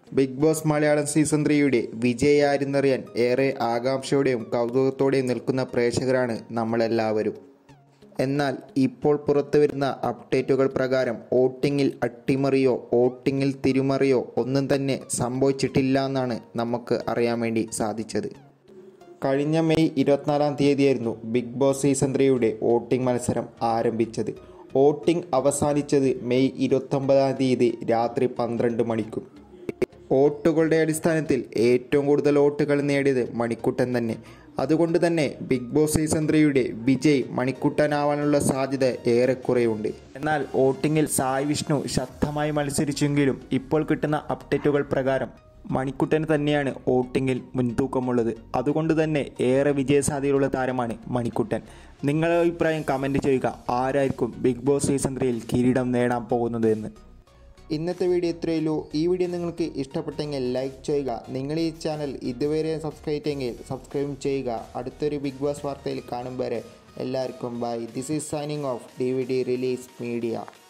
big boss Malayalam season ത്രീയുടെ വിജയാരെന്നറിയാൻ ഏറെ ആകാംക്ഷയോടെയും കൗതുകത്തോടെയും നിൽക്കുന്ന പ്രേക്ഷകരാണ് നമ്മളെല്ലാവരും എന്നാൽ ഇപ്പോൾ പുറത്തുവരുന്ന അപ്ഡേറ്റുകൾ പ്രകാരം വോട്ടിങ്ങിൽ അട്ടിമറിയോ വോട്ടിങ്ങിൽ തിരിമറിയോ ഒന്നും തന്നെ സംഭവിച്ചിട്ടില്ല എന്നാണ് നമുക്ക് അറിയാൻ വേണ്ടി സാധിച്ചത് കഴിഞ്ഞ മെയ് ഇരുപത്തിനാലാം തീയതിയായിരുന്നു ബിഗ് ബോസ് സീസൺ ത്രീയുടെ വോട്ടിംഗ് മത്സരം ആരംഭിച്ചത് വോട്ടിംഗ് അവസാനിച്ചത് മെയ് ഇരുപത്തൊമ്പതാം തീയതി രാത്രി പന്ത്രണ്ട് മണിക്കും വോട്ടുകളുടെ അടിസ്ഥാനത്തിൽ ഏറ്റവും കൂടുതൽ വോട്ടുകൾ നേടിയത് മണിക്കുട്ടൻ തന്നെ അതുകൊണ്ട് തന്നെ ബിഗ് ബോസ് സീസൺ ത്രീയുടെ വിജയ് മണിക്കുട്ടനാവാനുള്ള സാധ്യത ഏറെക്കുറെയുണ്ട് എന്നാൽ വോട്ടിങ്ങിൽ സായ് വിഷ്ണു ശക്തമായി മത്സരിച്ചെങ്കിലും ഇപ്പോൾ കിട്ടുന്ന അപ്ഡേറ്റുകൾ പ്രകാരം മണിക്കുട്ടന് തന്നെയാണ് വോട്ടിങ്ങിൽ മുൻതൂക്കമുള്ളത് അതുകൊണ്ട് തന്നെ ഏറെ വിജയസാധ്യതയുള്ള താരമാണ് മണിക്കുട്ടൻ നിങ്ങളുടെ അഭിപ്രായം കമൻറ്റ് ചെയ്യുക ആരായിരിക്കും ബിഗ് ബോസ് സീസൺ ത്രീയിൽ കിരീടം നേടാൻ പോകുന്നത് എന്ന് ഇന്നത്തെ വീഡിയോ ഇത്രയുള്ളൂ ഈ വീഡിയോ നിങ്ങൾക്ക് ഇഷ്ടപ്പെട്ടെങ്കിൽ ലൈക്ക് ചെയ്യുക നിങ്ങൾ ഈ ചാനൽ ഇതുവരെ സബ്സ്ക്രൈബ് ചെയ്യെങ്കിൽ സബ്സ്ക്രൈബ് ചെയ്യുക അടുത്തൊരു ബിഗ് ബോസ് വാർത്തയിൽ കാണും വരെ എല്ലാവർക്കും bye this is signing off D V D release media